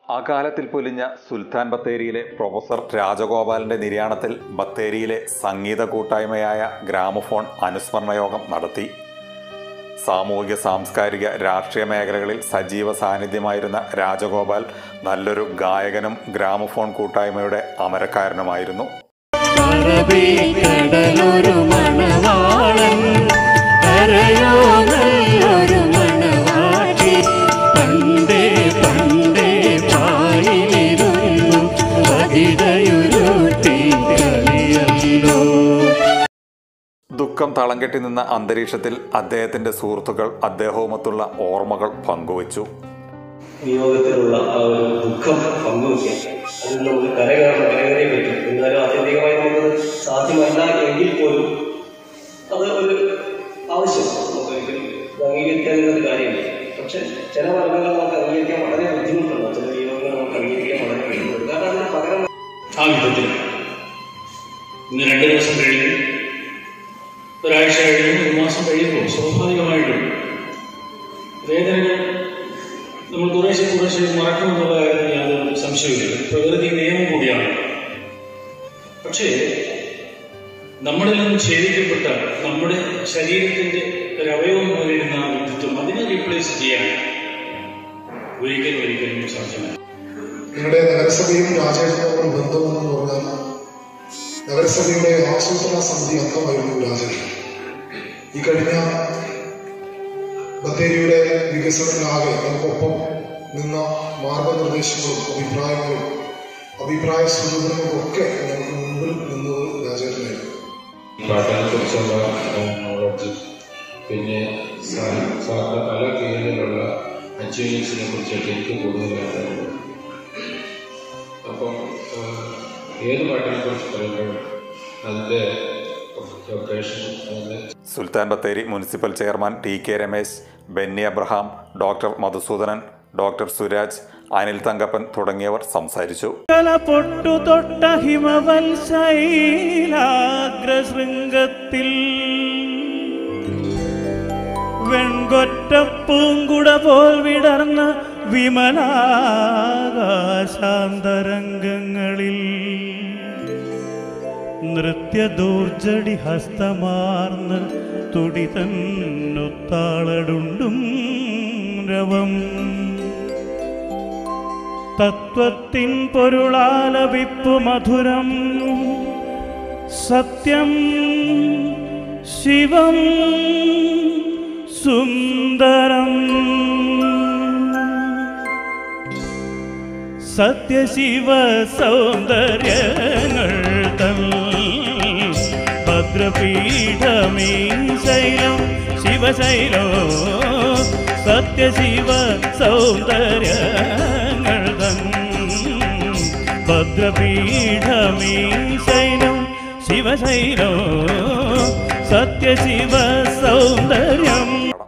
അകാലത്തിൽ പൊലിഞ്ഞ സുൽത്താൻ ബത്തേരിയിലെ പ്രൊഫസർ രാജഗോപാലിന്റെ നിര്യാണത്തിൽ ബത്തേരിയിലെ സംഗീത കൂട്ടായ്മയായ ഗ്രാമഫോൺ അനുസ്മരണ യോഗം നടത്തി സാമൂഹിക സാംസ്കാരിക രാഷ്ട്രീയ മേഖലകളിൽ സജീവ സാന്നിധ്യമായിരുന്ന രാജഗോപാൽ നല്ലൊരു ഗായകനും ഗ്രാമഫോൺ കൂട്ടായ്മയുടെ അമരക്കാരനുമായിരുന്നു കടലൊരു മണവാളൻ കരയോ നല്ലൊരു മണവാട്ടി പണ്ടേ പണ്ടേ പായിലിരുന്നു അതിരയുരുട്ടി കളിയല്ലോ ദുഃഖം തളം കെട്ടി നിന്ന അന്തരീക്ഷത്തിൽ അദ്ദേഹത്തിന്റെ സുഹൃത്തുക്കൾ അദ്ദേഹവുമൊത്തുള്ള ഓർമ്മകൾ പങ്കുവച്ചു വിയോഗത്തിലുള്ള ആ ഒരു ദുഃഖം പങ്കുവയ്ക്കാൻ അതിൽ നമുക്ക് കരകയറണം കരകയറിയേ പറ്റും എന്നാലും ആത്യന്തികമായി നമുക്ക് സാധ്യമല്ല എങ്കിൽ പോലും അത് ഒരു ആവശ്യം നമുക്ക് ഒരിക്കലും ഇത് അംഗീകരിക്കാനുള്ള കാര്യമില്ല പക്ഷെ ചില മരണങ്ങൾ നമുക്ക് അംഗീകരിക്കാൻ വളരെ ബുദ്ധിമുട്ടുണ്ട് ചില വിയോഗങ്ങൾ നമുക്ക് അംഗീകരിക്കാൻ വളരെ ബുദ്ധിമുട്ടുണ്ട് കാരണം അതിന് പകരം ആ വിധത്തിൽ ഇന്ന് രണ്ട് ദിവസം കഴിഞ്ഞു ഒരാഴ്ച കഴിഞ്ഞു ഒരു മാസം കഴിയുമ്പോൾ സ്വാഭാവികമായിട്ടും വേദനകൾ നമ്മൾ കുറേശ്ശെ കുറേശ്ശെ മറക്കുമെന്നുള്ള കാര്യത്തിൽ യാതൊരു സംശയമില്ല പ്രകൃതി നിയമം കൂടിയാണ് പക്ഷേ നമ്മളിൽ നിന്ന് ഛേദിക്കപ്പെട്ട നമ്മുടെ ശരീരത്തിന്റെ ഒരു അവയവം പോലെ ഇരുന്ന ആ വ്യക്തിത്വം അതിനെ റീപ്ലേസ് ചെയ്യാൻ ഒരിക്കലും ഒരിക്കലും സാധ്യമല്ല നിങ്ങളുടെ നഗരസഭയും രാജേഷിനോടും ബന്ധമെന്ന് പറഞ്ഞാൽ നഗരസഭയുടെ ആസൂത്രണ സമിതി അംഗമായിരുന്നു രാജേഷ് ഈ കഴിഞ്ഞ ബത്തേരിയുടെ വികസനത്തിലാകെ നമുക്കൊപ്പം നിന്ന മാർഗനിർദ്ദേശങ്ങളും അഭിപ്രായങ്ങളും അഭിപ്രായ സൂചനകളും ഒക്കെ നമുക്ക് മുമ്പിൽ നിന്നത് രാജേഷിനായിരുന്നു പാട്ടിനെ കുറിച്ചുള്ള നോളജ് പിന്നെ സാ- സാറിന്റെ പല കീഴിലുള്ള അച്ചീവ്മെന്റ്സിനെ കുറിച്ചൊക്കെ എനിക്ക് കൂടുതൽ അറിവുണ്ട് അപ്പം ആഹ്, ഏത് പാട്ടിനെ കുറിച്ച് പറയുമ്പോഴും അതിൻ്റെ ലൊക്കേഷൻ അതിൻ്റെ Sultan Bathery municipal chairman T K Ramesh Benny Abraham doctor Madhusoodanan doctor Suraj Anil Thankappan തുടങ്ങിയവർ സംസാരിച്ചു കല പൊട്ടു തൊട്ട ഹിമവത്സൈലാഗ്രശൃംഗത്തിൽ വെൺകൊറ്റപ്പൂങ്കുട പോൽ വിടർന്ന വിമലാകാശാന്തരംഗങ്ങളിൽ നൃത്യദൂർജടി ഹസ്തമാർന്ന് തുടിതന്നുത്താളടുണ്ടും രവം തത്വത്തിൻ പൊരുളാലപിപ്പു മധുരം സത്യം ശിവം സുന്ദരം സത്യശിവ സൗന്ദര്യങ്ങൾ തൽ ഭദ്രപീഠമീ ശൈലം ശിവശൈലോ സത്യശിവ സൗന്ദര്യങ്ങൾ തൻ ഭദ്രപീഠമീ ശൈലം ശിവശൈലോ സത്യശിവ സൗന്ദര്യം